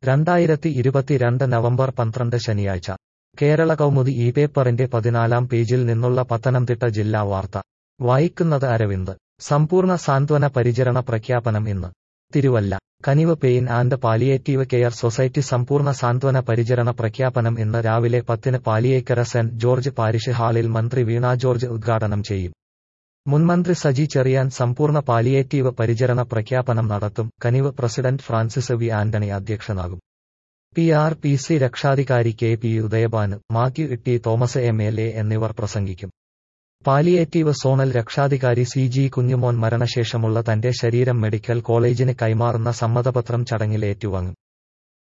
രണ്ടായിരത്തി ഇരുപത്തിരണ്ട് നവംബർ പന്ത്രണ്ട് ശനിയാഴ്ച കേരള കൗമുദി ഈ പേപ്പറിന്റെ പതിനാലാം പേജിൽ നിന്നുള്ള പത്തനംതിട്ട ജില്ലാ വാർത്ത വായിക്കുന്നത് അരവിന്ദ് സമ്പൂർണ്ണ സാന്ത്വന പരിചരണ പ്രഖ്യാപനം ഇന്ന് Thiruvalla Kanivu pain and palliative care society സമ്പൂർണ്ണ സാന്ത്വന പരിചരണ പ്രഖ്യാപനം ഇന്ന് രാവിലെ പത്തിന് പാലിയേക്കര സെന്റ് ജോർജ് പാരിഷ് ഹാളിൽ മന്ത്രി വീണ ജോർജ് ഉദ്ഘാടനം ചെയ്യും മുൻമന്ത്രി സജി ചെറിയാൻ സമ്പൂർണ്ണ പാലിയേറ്റീവ് പരിചരണ പ്രഖ്യാപനം നടത്തും കനിവ് പ്രസിഡന്റ് ഫ്രാൻസിസ് വി ആന്റണി അധ്യക്ഷനാകും പി ആർ പി സി രക്ഷാധികാരി K P Udayabhanu Mathew Itty Thomas M L A എന്നിവർ പ്രസംഗിക്കും പാലിയേറ്റീവ് സോണൽ രക്ഷാധികാരി സി ജി കുഞ്ഞുമോൻ മരണശേഷമുള്ള തന്റെ ശരീരം മെഡിക്കൽ കോളേജിന് കൈമാറുന്ന സമ്മതപത്രം ചടങ്ങിൽ ഏറ്റുവാങ്ങും